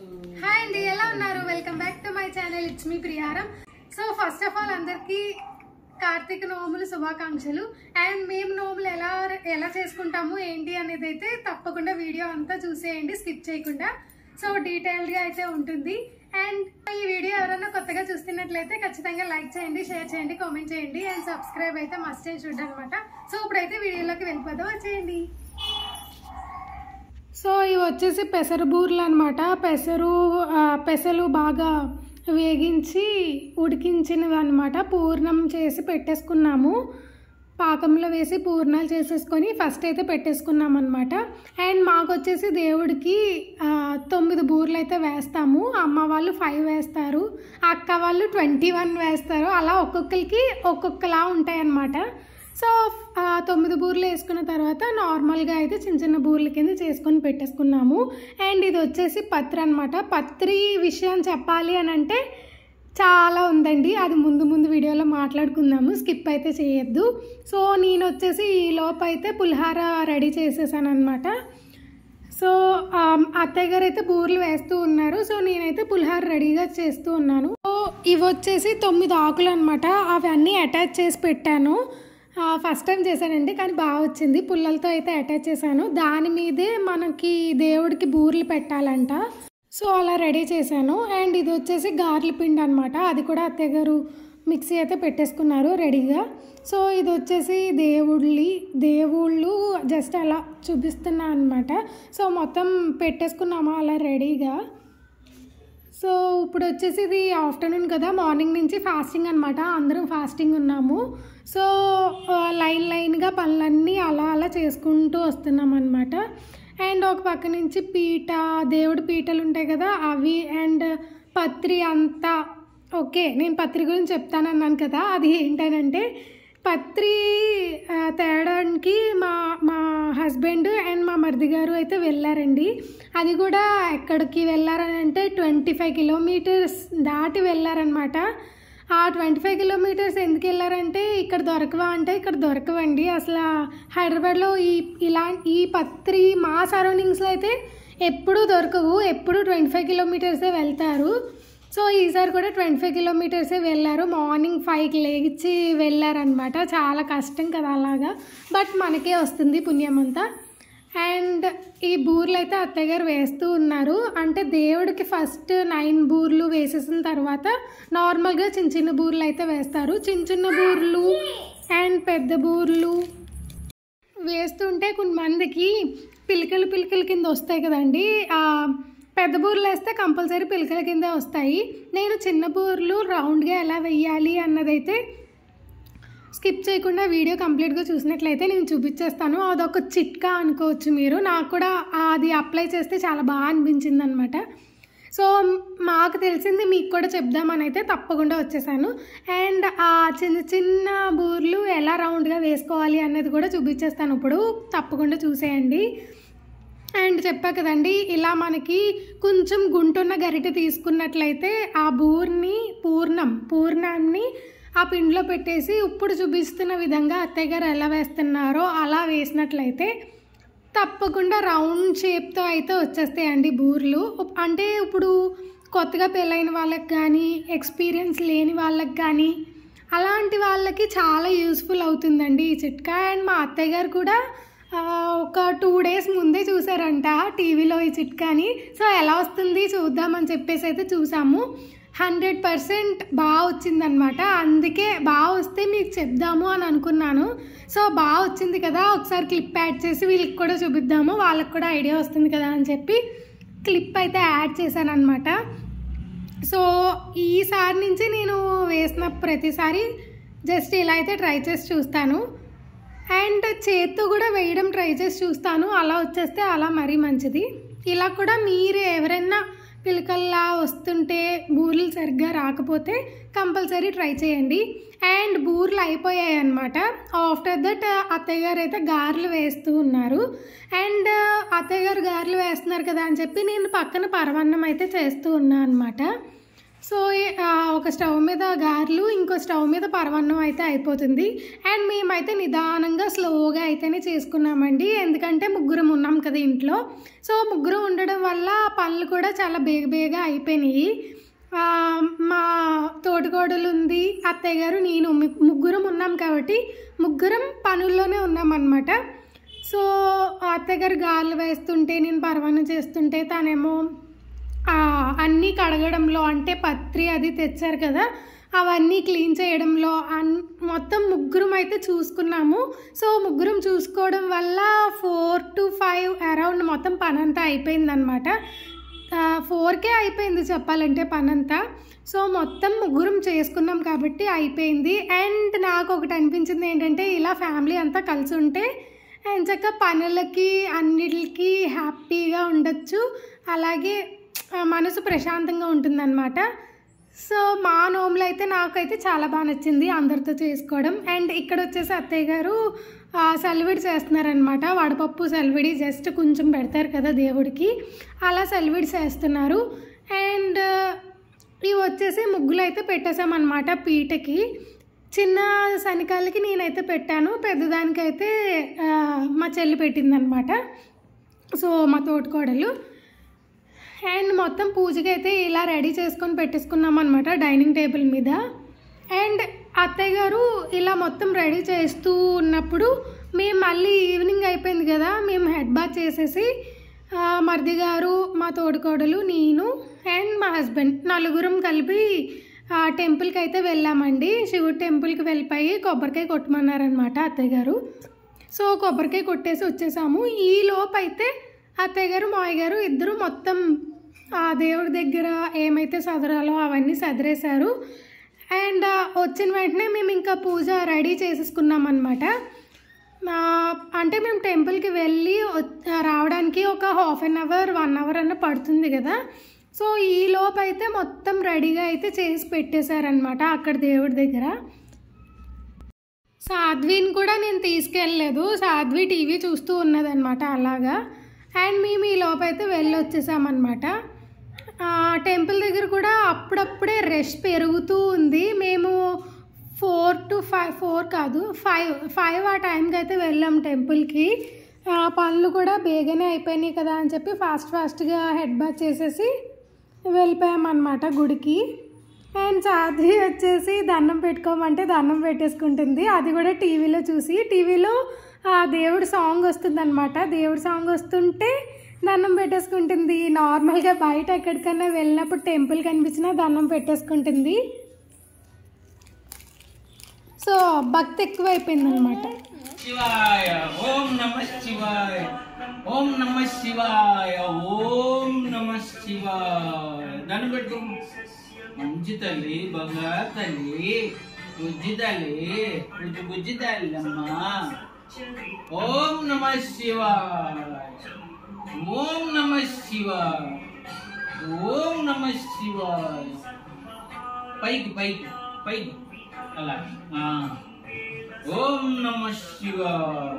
Hi అండి ఎలా ఉన్నారు welcome back to my channel it's మీ ప్రియారం సో ఫస్ట్ ఆఫ్ ఆల్ అందరికీ కార్తీక నోములు శుభాకాంక్షలు అండ్ మేము నోములు ఎలా ఎలా చేసుకుంటాము ఏంటి అనేది అయితే తప్పకుండా వీడియో అంతా చూసేయండి స్కిప్ చేయకుండా సో డీటెయిల్డ్గా అయితే ఉంటుంది అండ్ ఈ వీడియో ఎవరైనా కొత్తగా చూస్తున్నట్లయితే ఖచ్చితంగా లైక్ చేయండి షేర్ చేయండి కామెంట్ చేయండి అండ్ సబ్స్క్రైబ్ అయితే మస్ట్ చేసి చూడండి అనమాట సో ఇప్పుడైతే వీడియోలోకి వెళ్ళిపోదాం వచ్చేయండి సో ఇవి వచ్చేసి పెసరు బూర్లు అనమాట పెసరు ఆ, పెసలు బాగా వేగించి ఉడికించినవి అనమాట పూర్ణం చేసి పెట్టేసుకున్నాము పాకంలో వేసి పూర్ణాలు చేసేసుకొని ఫస్ట్ అయితే పెట్టేసుకున్నాం అనమాట అండ్ మాకు వచ్చేసి దేవుడికి ఆ, తొమ్మిది బూర్లు అయితే వేస్తాము అమ్మ వాళ్ళు ఫైవ్ వేస్తారు అక్క వాళ్ళు ట్వంటీ వన్ వేస్తారు అలా ఒక్కొక్కరికి ఒక్కొక్కలా ఉంటాయి అన్నమాట సో ఆ, తొమ్మిది బూర్లు వేసుకున్న తర్వాత నార్మల్గా అయితే చిన్న చిన్న బూర్ల కింద చేసుకొని పెట్టేసుకున్నాము అండ్ ఇది వచ్చేసి పత్రి అనమాట పత్రి విషయం చెప్పాలి అని అంటే చాలా ఉందండి అది ముందు ముందు వీడియోలో మాట్లాడుకుందాము స్కిప్ అయితే చేయొద్దు సో నేను వచ్చేసి ఈ లోపు అయితే పులిహార రెడీ చేసేసాను అనమాట సో ఆ, అత్తయ్య గారు అయితే బూర్లు వేస్తూ ఉన్నారు సో నేనైతే పులిహార రెడీగా చేస్తూ ఉన్నాను సో ఇవి వచ్చేసి తొమ్మిది ఆకులు అనమాట అవన్నీ అటాచ్ చేసి పెట్టాను ఫస్ట్ టైం చేశానండి కానీ బాగా వచ్చింది పుల్లలతో అయితే అటాచ్ చేశాను దాని మీదే మనకి దేవుడికి బూర్లు పెట్టాలంట సో అలా రెడీ చేశాను అండ్ ఇది వచ్చేసి గార్ల పిండి అనమాట అది కూడా అత్తయ్య గారు మిక్సీ అయితే పెట్టేసుకున్నారు రెడీగా సో ఇది వచ్చేసి దేవుళ్ళి దేవుళ్ళు జస్ట్ అలా చూపిస్తున్నా అనమాట సో మొత్తం పెట్టేసుకున్నాము అలా రెడీగా సో ఇప్పుడు వచ్చేసి ఇది ఆఫ్టర్నూన్ కదా మార్నింగ్ నుంచి ఫాస్టింగ్ అనమాట అందరం ఫాస్టింగ్ ఉన్నాము సో ఆ, లైన్ లైన్గా పనులన్నీ అలా అలా చేసుకుంటూ వస్తున్నాం అనమాట అండ్ ఒక పక్క నుంచి పీట దేవుడి పీటలు ఉంటాయి కదా అవి అండ్ పత్రి అంతా ఓకే నేను పత్రి గురించి చెప్తానన్నాను కదా అది ఏంటనంటే పత్రి ఆ, తేడానికి మా మా హస్బెండ్ అండ్ మా మరిది గారు అయితే వెళ్ళారండి అది కూడా ఎక్కడికి వెళ్ళారని అంటే ట్వంటీ ఫైవ్ కిలోమీటర్స్ దాటి వెళ్ళారనమాట ఆ ట్వంటీ ఫైవ్ కిలోమీటర్స్ ఎందుకు వెళ్ళారంటే ఇక్కడ దొరకవా అంటే ఇక్కడ దొరకవండి అసలు హైదరాబాద్లో ఈ ఇలా ఈ పత్రి మా సరౌండింగ్స్లో అయితే ఎప్పుడూ దొరకవు ఎప్పుడు ట్వంటీ ఫైవ్ కిలోమీటర్సే వెళ్తారు సో ఈసారి కూడా ట్వంటీ ఫైవ్ కిలోమీటర్సే వెళ్ళారు మార్నింగ్ ఫైవ్కి లేచి వెళ్ళారనమాట చాలా కష్టం కదా అలాగా బట్ మనకే వస్తుంది పుణ్యం అంతా అండ్ ఈ బూర్లు అయితే అత్తయ్య గారు వేస్తూ ఉన్నారు అంటే దేవుడికి ఫస్ట్ నైన్ బూర్లు వేసేసిన తర్వాత నార్మల్గా చిన్న చిన్న బూర్లు అయితే వేస్తారు చిన్న చిన్న బూర్లు అండ్ పెద్ద బూర్లు వేస్తుంటే కొంతమందికి పిలకలు పిలకల కింద వస్తాయి కదండి ఆ పెద్ద బూర్లు వేస్తే కంపల్సరీ పిలకల కిందే వస్తాయి నేను చిన్న బూర్లు రౌండ్గా ఎలా వెయ్యాలి అన్నదైతే స్కిప్ చేయకుండా వీడియో కంప్లీట్గా చూసినట్లయితే నేను చూపించేస్తాను అదొక చిట్కా అనుకోవచ్చు మీరు నాకు కూడా అది అప్లై చేస్తే చాలా బాగా అనిపించింది అనమాట సో మాకు తెలిసింది మీకు కూడా చెప్దామని అయితే తప్పకుండా వచ్చేసాను అండ్ ఆ చిన్న చిన్న బూర్లు ఎలా రౌండ్గా వేసుకోవాలి అన్నది కూడా చూపించేస్తాను ఇప్పుడు తప్పకుండా చూసేయండి అండ్ చెప్పా కదండి ఇలా మనకి కొంచెం గుంటున్న గరిటె తీసుకున్నట్లయితే ఆ బూర్ని పూర్ణం పూర్ణాన్ని ఆ పిండిలో పెట్టేసి ఇప్పుడు చూపిస్తున్న విధంగా అత్తయ్య గారు ఎలా వేస్తున్నారో అలా వేసినట్లయితే తప్పకుండా రౌండ్ షేప్తో అయితే వచ్చేస్తాయండి బూర్లు ఉప్- అంటే ఇప్పుడు కొత్తగా పెళ్ళైన వాళ్ళకి కానీ ఎక్స్పీరియన్స్ లేని వాళ్ళకి కానీ అలాంటి వాళ్ళకి చాలా యూస్ఫుల్ అవుతుందండి ఈ చిట్కా అండ్ మా అత్తయ్య గారు కూడా ఆ, ఒక టూ డేస్ ముందే చూసారంట టీవీలో ఈ చిట్కాని సో ఎలా వస్తుంది చూద్దామని చెప్పేసి అయితే చూసాము హండ్రెడ్ పర్సెంట్ బాగా వచ్చిందనమాట అందుకే బాగా వస్తే మీకు చెప్దాము అని అనుకున్నాను సో బాగా వచ్చింది కదా ఒకసారి క్లిప్ యాడ్ చేసి వీళ్ళకి కూడా చూపిద్దాము వాళ్ళకి కూడా ఐడియా వస్తుంది కదా అని చెప్పి క్లిప్ అయితే యాడ్ చేశాను అనమాట సో ఈసారి నుంచి నేను వేసిన ప్రతిసారి జస్ట్ ఇలా అయితే ట్రై చేసి చూస్తాను అండ్ చేత్తో కూడా వేయడం ట్రై చేసి చూస్తాను అలా వచ్చేస్తే అలా మరీ మంచిది ఇలా కూడా మీరు ఎవరైనా పిలకల్లా వస్తుంటే బూర్లు సరిగ్గా రాకపోతే కంపల్సరీ ట్రై చేయండి అండ్ బూర్లు అయిపోయాయి అనమాట ఆఫ్టర్ దట్ అత్తయ్య గారు అయితే గారెలు వేస్తూ ఉన్నారు అండ్ అత్తయ్య గారు గారెలు వేస్తున్నారు కదా అని చెప్పి నేను పక్కన పరవన్నం అయితే చేస్తూ ఉన్నాను అనమాట సో ఆ, ఒక స్టవ్ మీద గారెలు ఇంకో స్టవ్ మీద పరవన్నం అయితే అయిపోతుంది అండ్ మేమైతే నిదానంగా స్లోగా అయితేనే చేసుకున్నామండి ఎందుకంటే ముగ్గురం ఉన్నాం కదా ఇంట్లో సో ముగ్గురం ఉండడం వల్ల పనులు కూడా చాలా బేగ బేగ అయిపోయినాయి ఆ, మా తోటికోడలు ఉంది అత్తయ్య గారు నేను మి- ముగ్గురం ఉన్నాం కాబట్టి ముగ్గురం పనుల్లోనే ఉన్నామన్నమాట సో అత్తయ్య గారు గాలి వేస్తుంటే నేను పరవాన్నం చేస్తుంటే తనేమో ఆ, అన్నీ కడగడంలో అంటే పత్రి అది తెచ్చారు కదా అవన్నీ క్లీన్ చేయడంలో అన్ మొత్తం ముగ్గురం అయితే చూసుకున్నాము సో ముగ్గురం చూసుకోవడం వల్ల ఫోర్ టు ఫైవ్ అరౌండ్ మొత్తం పని అంతా అయిపోయిందనమాట ఫోర్కే అయిపోయింది చెప్పాలంటే పనంతా సో మొత్తం ముగ్గురం చేసుకున్నాం కాబట్టి అయిపోయింది అండ్ నాకు ఒకటి అనిపించింది ఏంటంటే ఇలా ఫ్యామిలీ అంతా కలిసి ఉంటే ఎంచక్క పనులకి అన్నిటికి హ్యాపీగా ఉండొచ్చు అలాగే ఆ, మనసు ప్రశాంతంగా ఉంటుందన్నమాట సో మా నోములు అయితే నాకైతే చాలా బాగా నచ్చింది అందరితో చేసుకోవడం అండ్ ఇక్కడ వచ్చేసి అత్తయ్య గారు ఆ, సలివిడి చేస్తున్నారనమాట వడపప్పు సలివిడి జస్ట్ కొంచెం పెడతారు కదా దేవుడికి అలా సలివిడి చేస్తున్నారు అండ్ ఇవి వచ్చేసి ముగ్గులు అయితే పెట్టేసామన్నమాట పీటకి చిన్న శనికాలకి నేనైతే పెట్టాను పెద్దదానికైతే ఆ, మా చెల్లి పెట్టిందనమాట సో మా తోటికోడలు అండ్ మొత్తం పూజకి అయితే ఇలా రెడీ చేసుకొని పెట్టేసుకున్నాం అనమాట డైనింగ్ టేబుల్ మీద అండ్ అత్తయ్య గారు ఇలా మొత్తం రెడీ చేస్తూ ఉన్నప్పుడు మేము మళ్ళీ ఈవినింగ్ అయిపోయింది కదా మేము హెడ్ బాత్ చేసేసి ఆ, మరిది గారు మా తోడుకోడలు నేను అండ్ మా హస్బెండ్ నలుగురం కలిపి ఆ టెంపుల్కి అయితే వెళ్ళామండి శివుడు టెంపుల్కి వెళ్ళిపోయి కొబ్బరికాయ కొట్టమన్నారనమాట అత్తయ్య గారు సో కొబ్బరికాయ కొట్టేసి వచ్చేసాము ఈ లోపు అయితే అత్తయ్య గారు మావయ్య గారు ఇద్దరు మొత్తం ఆ దేవుడి దగ్గర ఏమైతే సదరాలో అవన్నీ సదిరేశారు అండ్ ఆ, వచ్చిన వెంటనే మేము ఇంకా పూజ రెడీ చేసేసుకున్నాం అనమాట అంటే మేము టెంపుల్కి వెళ్ళి వచ్- రావడానికి ఒక half an hour one hour అన్న పడుతుంది కదా సో ఈ లోపు అయితే మొత్తం రెడీగా అయితే చేసి పెట్టేశారనమాట అక్కడ దేవుడి దగ్గర సాధ్విని కూడా నేను తీసుకెళ్ళలేదు సాధ్వి టీవీ చూస్తూ ఉన్నదన్నమాట అలాగా అండ్ మేము ఈ లోపు అయితే వెళ్ళి వచ్చేసామన్నమాట ఆ, టెంపుల్ దగ్గర కూడా అప్పుడప్పుడే రష్ పెరుగుతూ ఉంది మేము ఫోర్ టు ఫైవ్ ఫోర్ కాదు ఫైవ్ ఫైవ్ ఆ టైంకి అయితే వెళ్ళాం టెంపుల్కి ఆ, పనులు కూడా బేగనే అయిపోయినాయి కదా అని చెప్పి ఫాస్ట్ ఫాస్ట్గా హెడ్ బాత్ చేసేసి వెళ్ళిపోయామన్నమాట గుడికి అండ్ సాధ్వి వచ్చేసి దండం పెట్టుకోమంటే దండం పెట్టేసుకుంటుంది అది కూడా టీవీలో చూసి టీవీలో ఆ దేవుడి సాంగ్ వస్తుందన్నమాట దేవుడి సాంగ్ వస్తుంటే దండం పెట్టేసుకుంటుంది నార్మల్గా బయట ఎక్కడికన్నా వెళ్ళినప్పుడు టెంపుల్ కనిపించినా దండం పెట్టేసుకుంటుంది సో భక్తి ఎక్కువైపోయింది అనమాట శివాయ ఓం నమ శివాయ ఓం నమ శివాయ ఓం నమ శివాయ దాన్ని పెట్టు మంచి తల్లి బంగారు తల్లి బుజ్జి తల్లి బుజ్జి బుజ్జి తల్లి అమ్మా ఓం నమ శివాయ ఓం నమ శివాయ ఓం నమ శివాయ పైకి పైకి పైకి అలా ఆ. ఓం నమ శివాయ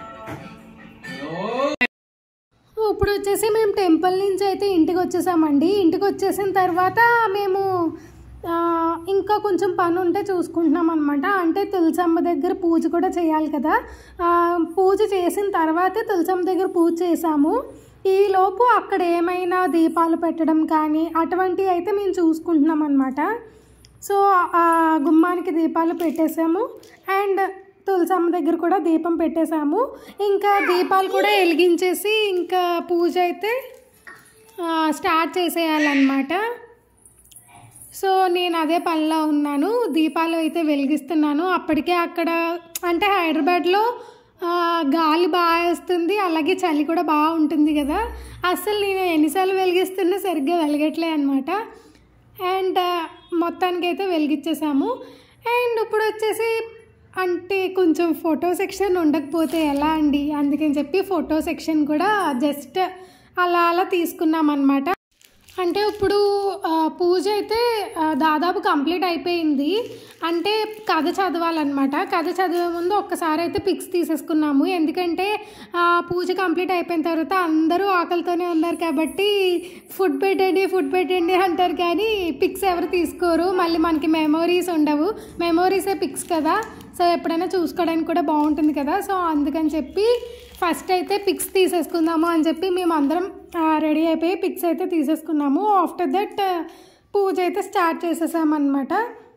ఓం ఇప్పుడు వచ్చేసి మేము టెంపుల్ నుంచి అయితే ఇంటికి వచ్చేసామండి ఇంటికి వచ్చేసిన తర్వాత మేము ఆ, ఇంకా కొంచెం పని ఉంటే చూసుకుంటున్నాం అనమాట అంటే తులసమ్మ దగ్గర పూజ కూడా చేయాలి కదా ఆ, పూజ చేసిన తర్వాతే తులసమ్మ దగ్గర పూజ చేసాము ఈ లోపు అక్కడ ఏమైనా దీపాలు పెట్టడం కానీ అటువంటివి అయితే మేము చూసుకుంటున్నాం అనమాట సో ఆ గుమ్మానికి దీపాలు పెట్టేసాము అండ్ తులసమ్మ దగ్గర కూడా దీపం పెట్టేశాము ఇంకా దీపాలు కూడా వెలిగించేసి ఇంకా పూజ అయితే ఆ, స్టార్ట్ చేసేయాలన్నమాట సో నేను అదే పనిలో ఉన్నాను దీపాలు అయితే వెలిగిస్తున్నాను అప్పటికే అక్కడ అంటే హైదరాబాద్లో ఆ, గాలి బాగా వస్తుంది అలాగే చలి కూడా బాగా ఉంటుంది కదా అసలు నేను ఎన్నిసార్లు వెలిగిస్తున్నా సరిగ్గా వెలగట్లే అనమాట అండ్ మొత్తానికైతే వెలిగించేసాము అండ్ ఇప్పుడు వచ్చేసి అంటే కొంచెం ఫోటో సెక్షన్ ఉండకపోతే ఎలా అండి అందుకని చెప్పి ఫోటో సెక్షన్ కూడా జస్ట్ అలా అలా తీసుకున్నాం అనమాట అంటే ఇప్పుడు ఆ, పూజ అయితే ఆ, దాదాపు కంప్లీట్ అయిపోయింది అంటే కథ చదవాలన్నమాట కథ చదివే ముందు ఒక్కసారి అయితే పిక్స్ తీసేసుకున్నాము ఎందుకంటే ఆ, పూజ కంప్లీట్ అయిపోయిన తర్వాత అందరూ ఆకలితోనే ఉన్నారు కాబట్టి ఫుడ్ పెట్టండి ఫుడ్ పెట్టండి అంటారు కానీ పిక్స్ ఎవరు తీసుకోరు మళ్ళీ మనకి మెమోరీస్ ఉండవు మెమోరీసే పిక్స్ కదా సో ఎప్పుడైనా చూసుకోవడానికి కూడా బాగుంటుంది కదా సో అందుకని చెప్పి ఫస్ట్ అయితే పిక్స్ తీసేసుకుందాము అని చెప్పి మేము అందరం రెడీ అయిపోయి పిక్స్ అయితే తీసేసుకున్నాము ఆఫ్టర్ దట్ పూజ అయితే స్టార్ట్ చేసేసామన్నమాట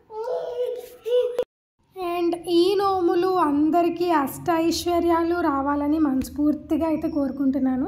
అండ్ ఈ నోములు అందరికీ అష్టైశ్వర్యాలు రావాలని మనస్ఫూర్తిగా అయితే కోరుకుంటున్నాను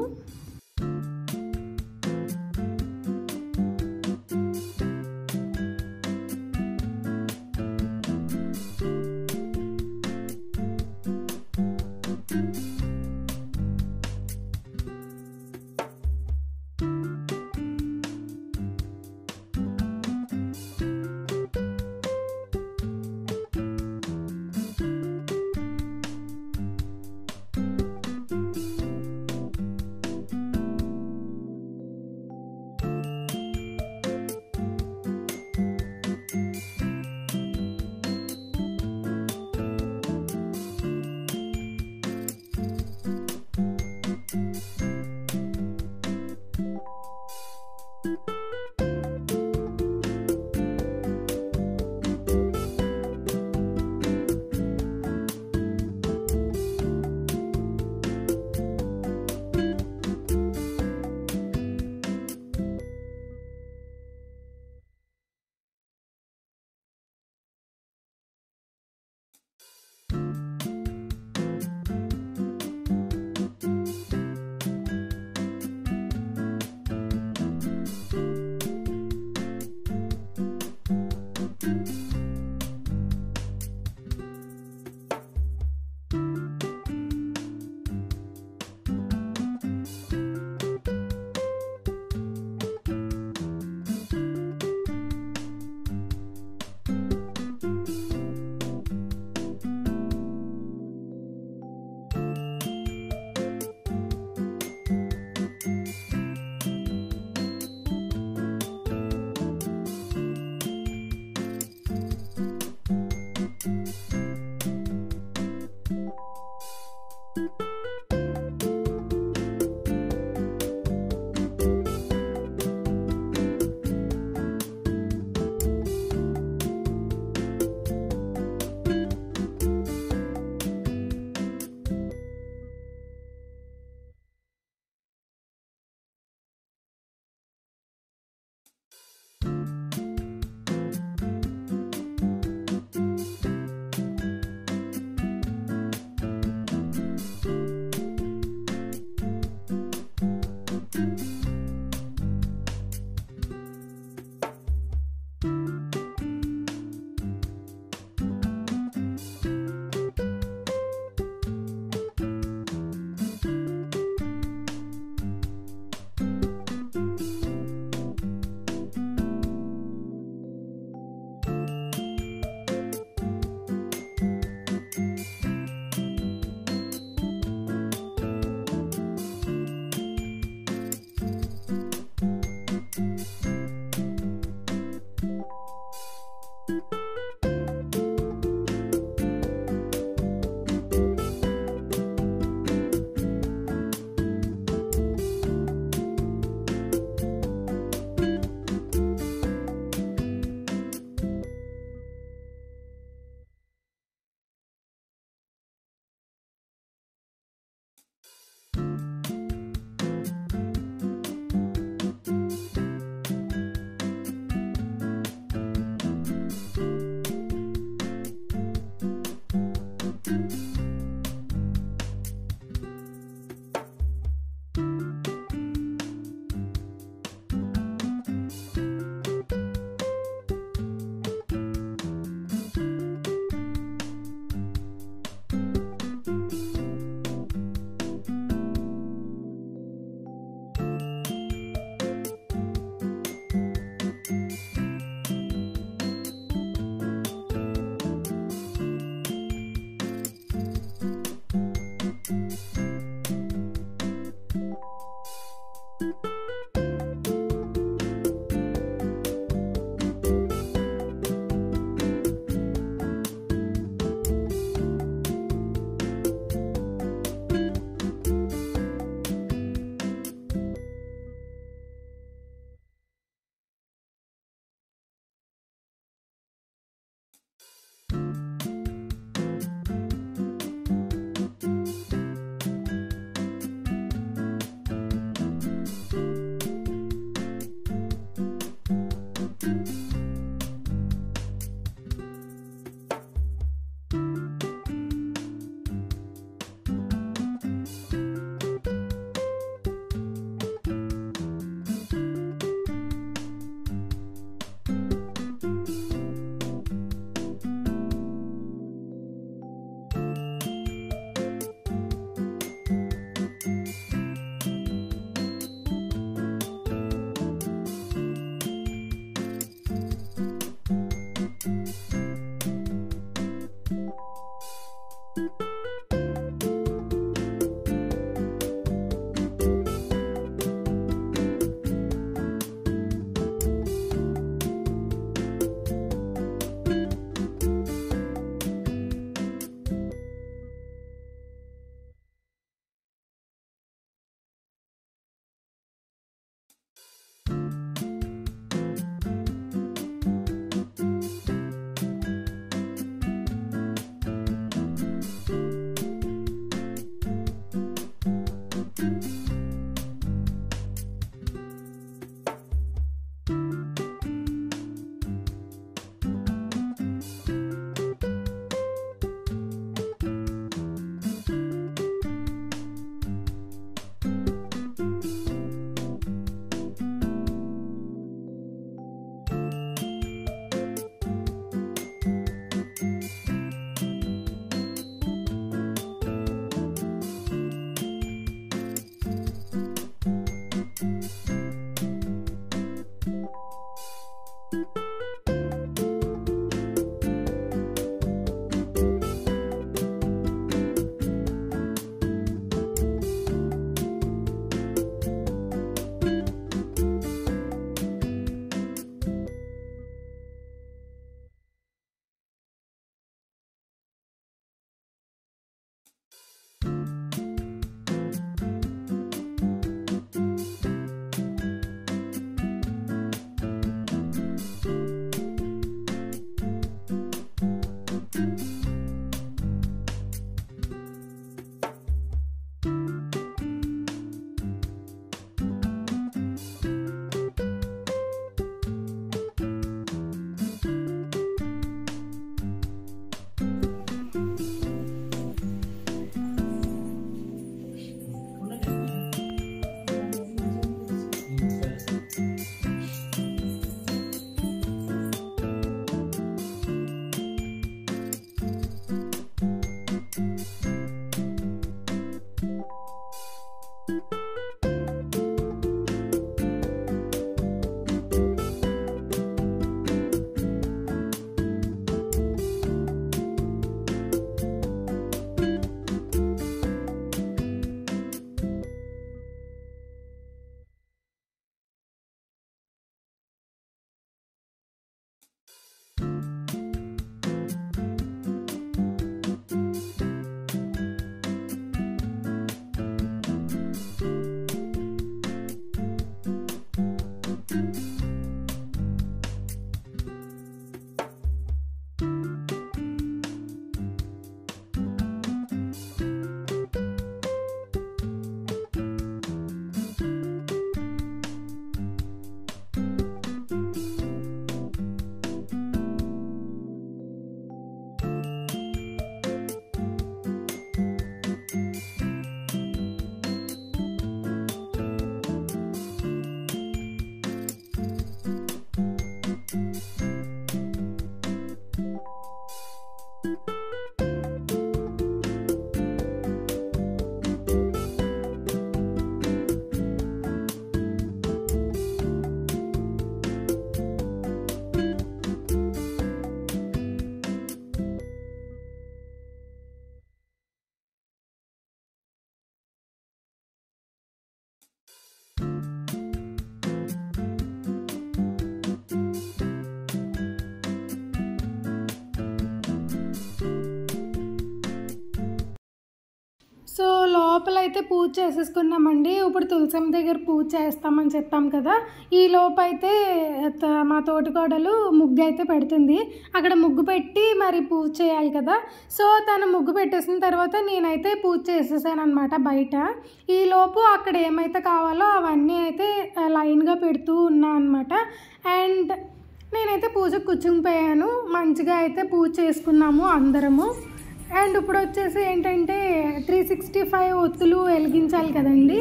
సో లోపలైతే పూజ చేసేసుకున్నామండి ఇప్పుడు తులసమ్మ దగ్గర పూజ చేస్తామని చెప్పాం కదా ఈ లోపైతే త- మా తోటికోడలు ముగ్గు అయితే పెడుతుంది అక్కడ ముగ్గు పెట్టి మరి పూజ చేయాలి కదా సో తను ముగ్గు పెట్టేసిన తర్వాత నేనైతే పూజ చేసేసాను అనమాట బయట ఈ లోపు అక్కడ ఏమైతే కావాలో అవన్నీ అయితే ఆ, లైన్గా పెడుతూ ఉన్నా అనమాట అండ్ నేనైతే పూజకు కూర్చునిపోయాను మంచిగా అయితే పూజ చేసుకున్నాము అందరము అండ్ ఇప్పుడు వచ్చేసి ఏంటంటే త్రీ సిక్స్టీ ఫైవ్ ఒత్తులు వెలిగించాలి కదండి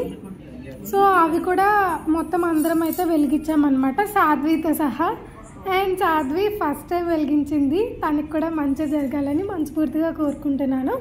సో అవి కూడా మొత్తం అందరం అయితే వెలిగించామన్నమాట సాధ్వితో సహా అండ్ సాధ్వి ఫస్ట్ టైం వెలిగించింది తనకి కూడా మంచి జరగాలని మనస్ఫూర్తిగా కోరుకుంటున్నాను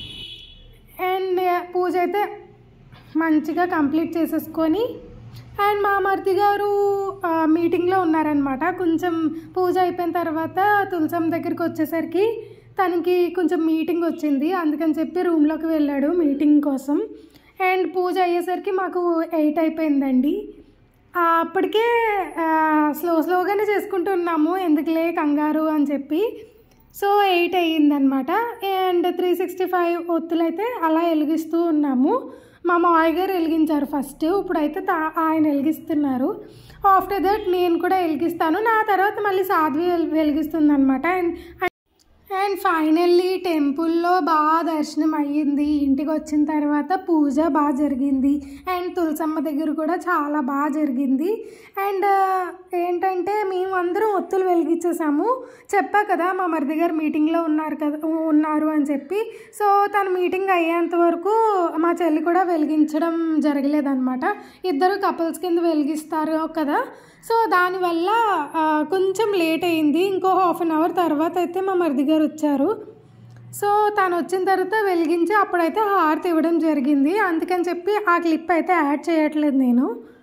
అండ్ పూజ అయితే మంచిగా కంప్లీట్ చేసేసుకొని అండ్ మా మరిది గారు ఆ, మీటింగ్లో ఉన్నారనమాట కొంచెం పూజ అయిపోయిన తర్వాత తులసమ్మ దగ్గరికి వచ్చేసరికి తనకి కొంచెం మీటింగ్ వచ్చింది అందుకని చెప్పి రూమ్లోకి వెళ్ళాడు మీటింగ్ కోసం అండ్ పూజ అయ్యేసరికి మాకు ఎయిట్ అయిపోయిందండి ఆ, అప్పటికే స్లో స్లోగానే చేసుకుంటున్నాము ఎందుకులే కంగారు అని చెప్పి సో ఎయిట్ అయ్యిందనమాట అండ్ త్రీ సిక్స్టీ ఫైవ్ ఒత్తులైతే అలా వెలిగిస్తూ ఉన్నాము మా మావయ్య గారు వెలిగించారు ఫస్ట్ ఇప్పుడైతే తా ఆయన వెలిగిస్తున్నారు ఆఫ్టర్ దట్ నేను కూడా వెలిగిస్తాను నా తర్వాత మళ్ళీ సాధ్వి వెలిగిస్తుంది అనమాట అండ్ అండ్ ఫైనల్లీ టెంపుల్లో బాగా దర్శనం అయ్యింది ఇంటికి వచ్చిన తర్వాత పూజ బాగా జరిగింది అండ్ తులసమ్మ దగ్గర కూడా చాలా బాగా జరిగింది అండ్ ఏంటంటే మేము అందరం ఒత్తులు వెలిగించేసాము చెప్పా కదా మా మరిది గారు మీటింగ్లో ఉన్నారు కదా ఉన్నారు అని చెప్పి సో తన మీటింగ్ అయ్యేంత వరకు మా చెల్లి కూడా వెలిగించడం జరగలేదన్నమాట ఇద్దరు కపుల్స్ కింద వెలిగిస్తారు కదా సో దానివల్ల ఆ, కొంచెం లేట్ అయింది ఇంకో హాఫ్ అన్ అవర్ తర్వాత అయితే మా మరిది గారు వచ్చారు సో తను వచ్చిన తర్వాత వెలిగించి అప్పుడైతే హారతి ఇవ్వడం జరిగింది అందుకని చెప్పి ఆ క్లిప్ అయితే యాడ్ చేయట్లేదు నేను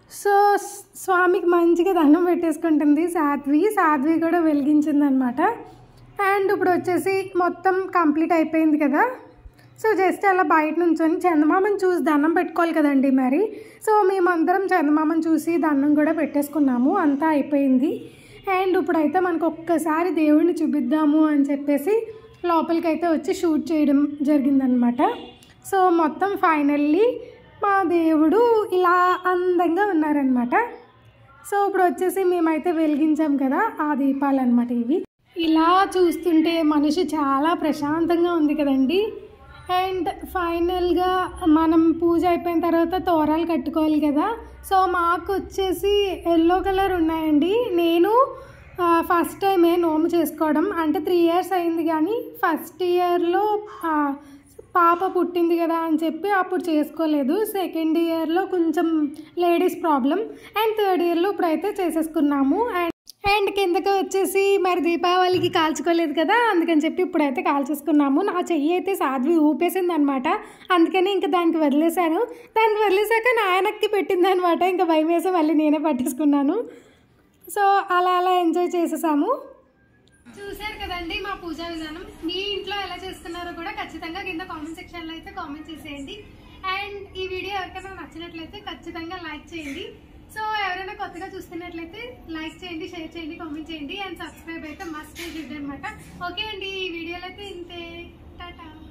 సో స్- స్వామికి మంచిగా దండం పెట్టేసుకుంటుంది సాధ్వి సాధ్వి కూడా వెలిగించింది అనమాట అండ్ ఇప్పుడు వచ్చేసి మొత్తం కంప్లీట్ అయిపోయింది కదా సో జస్ట్ అలా బయట నుంచొని చందమామని చూసి దండం పెట్టుకోవాలి కదండి మరి సో మేమందరం చందమామని చూసి దండం కూడా పెట్టేసుకున్నాము అంతా అయిపోయింది అండ్ ఇప్పుడైతే మనకు ఒక్కసారి దేవుడిని చూపిద్దాము అని చెప్పేసి లోపలికి అయితే వచ్చి షూట్ చేయడం జరిగిందనమాట సో మొత్తం ఫైనల్లీ మా దేవుడు ఇలా అందంగా ఉన్నారనమాట సో ఇప్పుడు వచ్చేసి మేమైతే వెలిగించాం కదా ఆ దీపాలు అనమాట ఇవి ఇలా చూస్తుంటే మనిషి చాలా ప్రశాంతంగా ఉంది కదండి అండ్ ఫైనల్గా మనం పూజ అయిపోయిన తర్వాత తోరాలు కట్టుకోవాలి కదా సో మాకు వచ్చేసి ఎల్లో కలర్ ఉన్నాయండి నేను ఫస్ట్ టైమే నోము చేసుకోవడం అంటే త్రీ ఇయర్స్ అయింది కానీ ఫస్ట్ ఇయర్లో పాప పుట్టింది కదా అని చెప్పి అప్పుడు చేసుకోలేదు సెకండ్ ఇయర్లో కొంచెం లేడీస్ ప్రాబ్లం అండ్ థర్డ్ ఇయర్లో ఇప్పుడైతే చేసేసుకున్నాము అండ్ అండ్ కిందకి వచ్చేసి మరి దీపావళికి కాల్చుకోలేదు కదా అందుకని చెప్పి ఇప్పుడైతే కాల్చేసుకున్నాము నా చెయ్యి అయితే సాధ్వి ఊపేసింది అనమాట అందుకని ఇంకా దానికి వదిలేశాను దానికి వదిలేసాక నాయనక్కి పెట్టింది అనమాట ఇంకా భయం వేసి మళ్ళీ నేనే పట్టేసుకున్నాను సో అలా అలా ఎంజాయ్ చేసేసాము చూశారు కదండి మా పూజా విధానం మీ ఇంట్లో ఎలా చేస్తున్నారో కూడా ఖచ్చితంగా కింద కామెంట్ సెక్షన్ లో అయితే కామెంట్ చేసేయండి అండ్ ఈ వీడియో ఎవరికైనా నచ్చినట్లయితే ఖచ్చితంగా లైక్ చేయండి సో ఎవరైనా కొత్తగా చూస్తున్నట్లయితే లైక్ చేయండి షేర్ చేయండి కామెంట్ చేయండి అండ్ సబ్స్క్రైబ్ అయితే మస్ట్ చేయండి అనమాట ఓకే అండి ఈ వీడియోలో అయితే ఇంతే టాటా